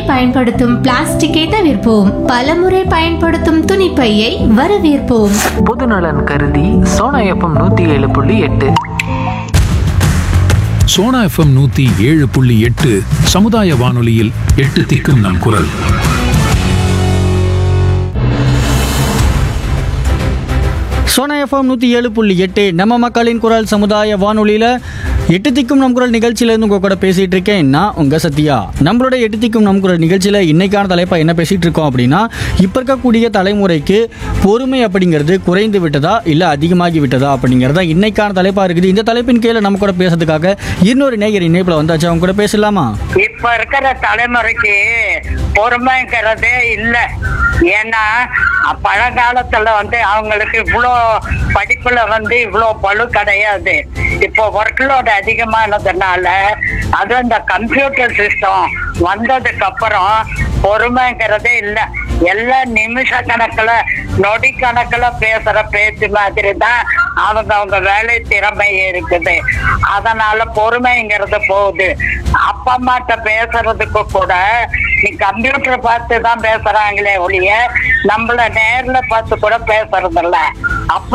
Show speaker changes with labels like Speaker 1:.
Speaker 1: பயன்படுத்தும் பிளாஸ்டிக்கை தவிர்ப்போம் பலமுறை பயன்படுத்தும் துணிப்பையை வரவேற்போம்
Speaker 2: பொதுநலன் கருதி சோனா எஃப்எம் நூற்றி ஏழு புள்ளி எட்டு
Speaker 3: சோனா எஃப்எம் நூத்தி ஏழு புள்ளி எட்டு சமுதாய வானொலியில் எட்டு திக்கும் நம் குரல்
Speaker 4: சோனா எஃப்எம் நூற்றி ஏழு புள்ளி எட்டு நம்ம மக்களின் குரல் சமுதாய வானொலியில் எட்டு திக்கும் நம் குரல் நிகழ்ச்சியிலேருந்து உங்கள் கூட பேசிகிட்டு இருக்கேன் நான் உங்கள் சத்யா நம்மளோட எட்டு திக்கும் நம் குரல் நிகழ்ச்சியில் இன்னைக்கான தலைப்பாக என்ன பேசிகிட்டு இருக்கோம் அப்படின்னா இப்போ இருக்கக்கூடிய தலைமுறைக்கு பொறுமை அப்படிங்கிறது குறைந்து விட்டதா இல்லை அதிகமாகி விட்டதா அப்படிங்கிறதா இன்னைக்கான தலைப்பாக இருக்குது இந்த தலைப்பின் கீழே நம்ம கூட பேசுறதுக்காக இன்னொரு நேயர் இணைப்பில் வந்தாச்சு அவங்க கூட பேசலாமா
Speaker 5: இப்ப இருக்கிற தலைமுறைக்கு பொறுமைங்கிறதே இல்ல ஏன்னா பழங்காலத்துல வந்து அவங்களுக்கு இவ்வளோ படிப்புல வந்து இவ்வளோ பளு கிடையாது இப்போ ஒர்க் லோட் அதிகமானதுனால அது அந்த கம்ப்யூட்டர் சிஸ்டம் வந்ததுக்கு அப்புறம் பொறுமைங்கிறதே இல்ல எல்லாம் நிமிஷ கணக்குல நொடி கணக்குல பேசுற பேச்சு மாதிரி தான் அவங்க அவங்க வேலை திறமை இருக்குது அதனால பொறுமைங்கிறது போகுது அப்பா அம்மாட்ட பேசுறதுக்கு கூட நீ கம்ப்யூட்டர் பார்த்து தான் பேசுறாங்களே ஒழிய நம்மள நேர்ல பார்த்து கூட பேசுறது இல்ல அப்படி